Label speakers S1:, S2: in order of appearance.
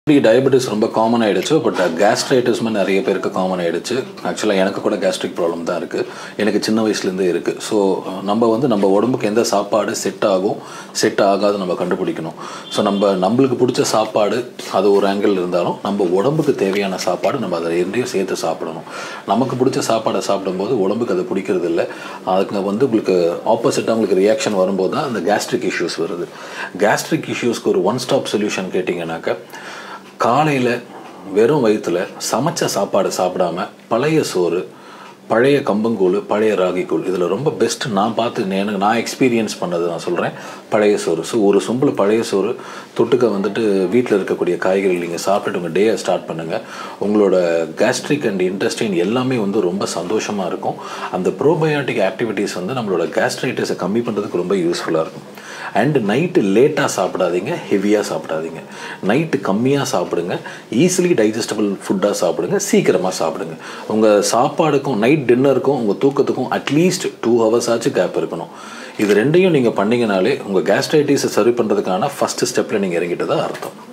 S1: இப்படி டயபெட்டிஸ் ரொம்ப காமன் ஆயிடுச்சு பட் கேஸ்ட்ரைட்டிஸ்மே நிறைய பேருக்கு காமன் ஆயிடுச்சு ஆக்சுவலாக எனக்கு கூட கேஸ்ட்ரிக் ப்ராப்ளம் தான் இருக்குது எனக்கு சின்ன வயசுலேருந்தே இருக்குது ஸோ நம்ம வந்து நம்ம உடம்புக்கு எந்த சாப்பாடு செட் ஆகும் செட் ஆகாது நம்ம கண்டுபிடிக்கணும் ஸோ நம்ம நம்மளுக்கு பிடிச்ச சாப்பாடு அது ஒரு ஆங்கிள் இருந்தாலும் நம்ம உடம்புக்கு தேவையான சாப்பாடு நம்ம அதை ரெண்டையும் சேர்த்து சாப்பிடணும் நமக்கு பிடிச்ச சாப்பாடை சாப்பிடும்போது உடம்புக்கு அது பிடிக்கிறது இல்லை அதுக்கு வந்து உங்களுக்கு ஆப்போசிட்டாக உங்களுக்கு ரியாக்ஷன் வரும்போது தான் அந்த கேஸ்ட்ரிக் இஷ்யூஸ் வருது கேஸ்ட்ரிக் இஷ்யூஸ்க்கு ஒரு ஒன் ஸ்டாப் சொல்யூஷன் கேட்டிங்கனாக்கா காலையில் வெறும் வயிற்றுல சமைச்ச சாப்பாடு சாப்பிடாம பழைய சோறு பழைய கம்பங்கூழ் பழைய ராகிக்கூழ் இதில் ரொம்ப பெஸ்ட் நான் பார்த்து நே- எனக்கு நான் எக்ஸ்பீரியன்ஸ் பண்ணது நான் சொல்கிறேன் பழைய சோறு ஸோ ஒரு சொம்பில் பழைய சோறு தொட்டுக்க வந்துட்டு வீட்டில் இருக்கக்கூடிய காய்கறிகள் நீங்கள் சாப்பிட்டுட்டு உங்கள் டேயை ஸ்டார்ட் பண்ணுங்கள் உங்களோட கேஸ்ட்ரிக் அண்ட் இன்டெஸ்டைன் எல்லாமே வந்து ரொம்ப சந்தோஷமாக இருக்கும் அந்த ப்ரோபயோட்டிக் ஆக்டிவிட்டீஸ் வந்து நம்மளோட கேஸ்ட்ரைட்டிஸை கம்மி பண்ணுறதுக்கு ரொம்ப யூஸ்ஃபுல்லாக இருக்கும் அண்ட் நைட்டு லேட்டாக சாப்பிடாதீங்க ஹெவியாக சாப்பிடாதீங்க நைட்டு கம்மியாக சாப்பிடுங்க ஈஸிலி டைஜஸ்டபிள் ஃபுட்டாக சாப்பிடுங்க சீக்கிரமாக சாப்பிடுங்க உங்கள் சாப்பாடுக்கும் நைட் டின்னருக்கும் உங்கள் தூக்கத்துக்கும் அட்லீஸ்ட் டூ ஹவர்ஸ் ஆச்சு கேப் இருக்கணும் இது ரெண்டையும் நீங்கள் பண்ணீங்கனாலே உங்கள் கேஸ்ட்ரைட்டிஸை சரி பண்ணுறதுக்கான ஃபஸ்ட்டு ஸ்டெப்பில் நீங்கள் இறங்கிட்டு தான் அர்த்தம்